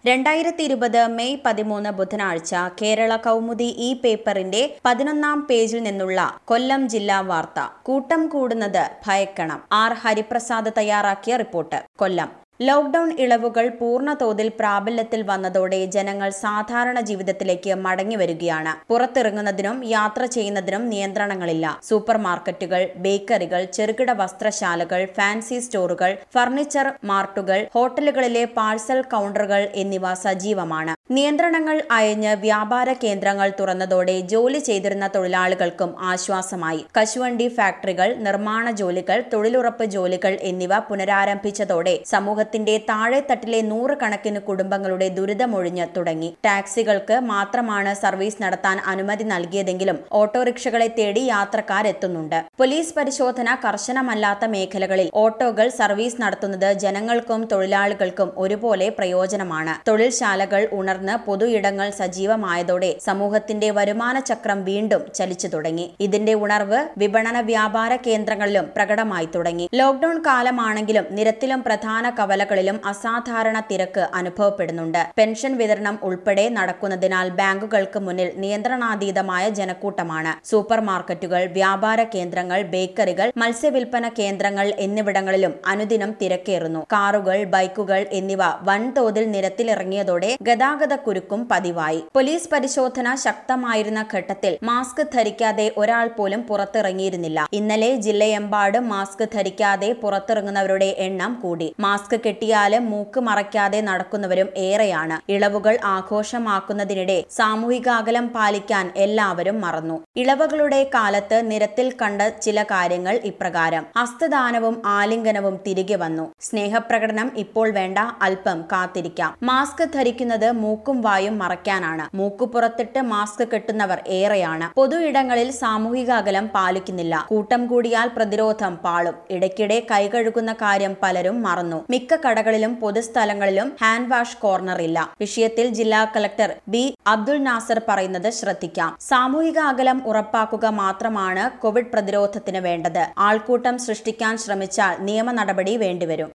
രണ്ടായിരത്തി ഇരുപത് മെയ് പതിമൂന്ന് ബുധനാഴ്ച കേരള കൗമുദി ഈ പേപ്പറിന്റെ പതിനൊന്നാം പേജിൽ നിന്നുള്ള കൊല്ലം ജില്ലാ വാർത്ത കൂട്ടം കൂടുന്നത് ഭയക്കണം ആർ ഹരിപ്രസാദ് തയ്യാറാക്കിയ റിപ്പോർട്ട് കൊല്ലം ലോക്ഡൌൺ ഇളവുകൾ പൂർണ്ണ തോതിൽ പ്രാബല്യത്തിൽ വന്നതോടെ ജനങ്ങൾ സാധാരണ ജീവിതത്തിലേക്ക് മടങ്ങി വരികയാണ് പുറത്തിറങ്ങുന്നതിനും യാത്ര ചെയ്യുന്നതിനും നിയന്ത്രണങ്ങളില്ല സൂപ്പർ മാർക്കറ്റുകൾ ബേക്കറികൾ ചെറുകിട വസ്ത്രശാലകൾ ഫാൻസി സ്റ്റോറുകൾ ഫർണിച്ചർ മാർട്ടുകൾ ഹോട്ടലുകളിലെ പാഴ്സൽ കൗണ്ടറുകൾ എന്നിവ സജീവമാണ് നിയന്ത്രണങ്ങൾ അയഞ്ഞ് വ്യാപാര കേന്ദ്രങ്ങൾ തുറന്നതോടെ ജോലി ചെയ്തിരുന്ന തൊഴിലാളികൾക്കും ആശ്വാസമായി കശുവണ്ടി ഫാക്ടറികൾ നിർമ്മാണ ജോലികൾ തൊഴിലുറപ്പ് ജോലികൾ എന്നിവ പുനരാരംഭിച്ചതോടെ സമൂഹത്തിന്റെ താഴെത്തട്ടിലെ നൂറുകണക്കിന് കുടുംബങ്ങളുടെ ദുരിതമൊഴിഞ്ഞ് തുടങ്ങി ടാക്സികൾക്ക് മാത്രമാണ് സർവീസ് നടത്താൻ അനുമതി നൽകിയതെങ്കിലും ഓട്ടോറിക്ഷകളെ തേടി യാത്രക്കാരെത്തുന്നുണ്ട് പോലീസ് പരിശോധന കർശനമല്ലാത്ത മേഖലകളിൽ ഓട്ടോകൾ സർവീസ് നടത്തുന്നത് ജനങ്ങൾക്കും തൊഴിലാളികൾക്കും ഒരുപോലെ പ്രയോജനമാണ് തൊഴിൽശാലകൾ ഉണർന്ന് പൊതു ഇടങ്ങൾ സജീവമായതോടെ സമൂഹത്തിന്റെ വരുമാന ചക്രം വീണ്ടും ചലിച്ചു തുടങ്ങി ഇതിന്റെ ഉണർവ് വിപണന വ്യാപാര കേന്ദ്രങ്ങളിലും പ്രകടമായി തുടങ്ങി ലോക്ഡൌൺ കാലമാണെങ്കിലും നിരത്തിലും പ്രധാന കവലകളിലും അസാധാരണ തിരക്ക് അനുഭവപ്പെടുന്നുണ്ട് പെൻഷൻ വിതരണം ഉൾപ്പെടെ നടക്കുന്നതിനാൽ ബാങ്കുകൾക്ക് മുന്നിൽ നിയന്ത്രണാതീതമായ ജനക്കൂട്ടമാണ് സൂപ്പർ മാർക്കറ്റുകൾ വ്യാപാര കേന്ദ്രങ്ങൾ ബേക്കറികൾ മത്സ്യവിൽപ്പന കേന്ദ്രങ്ങൾ എന്നിവിടങ്ങളിലും അനുദിനം തിരക്കേറുന്നു കാറുകൾ ബൈക്കുകൾ എന്നിവ വൻതോതിൽ നിരത്തിലിറങ്ങിയതോടെ ഗതാഗത കുരുക്കും പതിവായി പോലീസ് പരിശോധന ശക്തമായിരുന്ന ഘട്ടത്തിൽ മാസ്ക് ധരിക്കാതെ ഒരാൾ പോലും പുറത്തിറങ്ങിയിരുന്നില്ല ഇന്നലെ ജില്ലയെമ്പാടും മാസ്ക് ധരിക്കാതെ പുറത്തിറങ്ങുന്നവരുടെ എണ്ണം കൂടി മാസ്ക് കെട്ടിയാലും മൂക്ക് മറയ്ക്കാതെ നടക്കുന്നവരും ഏറെയാണ് ഇളവുകൾ ആഘോഷമാക്കുന്നതിനിടെ സാമൂഹിക അകലം പാലിക്കാൻ എല്ലാവരും മറന്നു ഇളവുകളുടെ കാലത്ത് നിരത്തിൽ കണ്ട ചില കാര്യങ്ങൾ ഇപ്രകാരം ഹസ്തദാനവും ആലിംഗനവും തിരികെ വന്നു സ്നേഹപ്രകടനം ഇപ്പോൾ വേണ്ട അല്പം കാത്തിരിക്കാം മാസ്ക് ധരിക്കുന്നത് മൂക്കും വായും മറയ്ക്കാനാണ് മൂക്ക് പുറത്തിട്ട് മാസ്ക് കെട്ടുന്നവർ ഏറെയാണ് പൊതു ഇടങ്ങളിൽ സാമൂഹിക അകലം പാലിക്കുന്നില്ല കൂട്ടം കൂടിയാൽ പ്രതിരോധം പാളും ഇടയ്ക്കിടെ കൈകഴുകുന്ന കാര്യം പലരും മറന്നു മിക്ക കടകളിലും പൊതുസ്ഥലങ്ങളിലും ഹാൻഡ് വാഷ് കോർണർ ഇല്ല വിഷയത്തിൽ ജില്ലാ കളക്ടർ ബി അബ്ദുൾ നാസർ പറയുന്നത് ശ്രദ്ധിക്കാം സാമൂഹിക അകലം ഉറപ്പാക്കുക മാത്രമാണ് കോവിഡ് പ്രതിരോധത്തിന് വേണ്ടത് ആൾക്കൂട്ടം സൃഷ്ടിക്കാൻ ശ്രമിച്ചാൽ നിയമ നടപടി വേണ്ടിവരും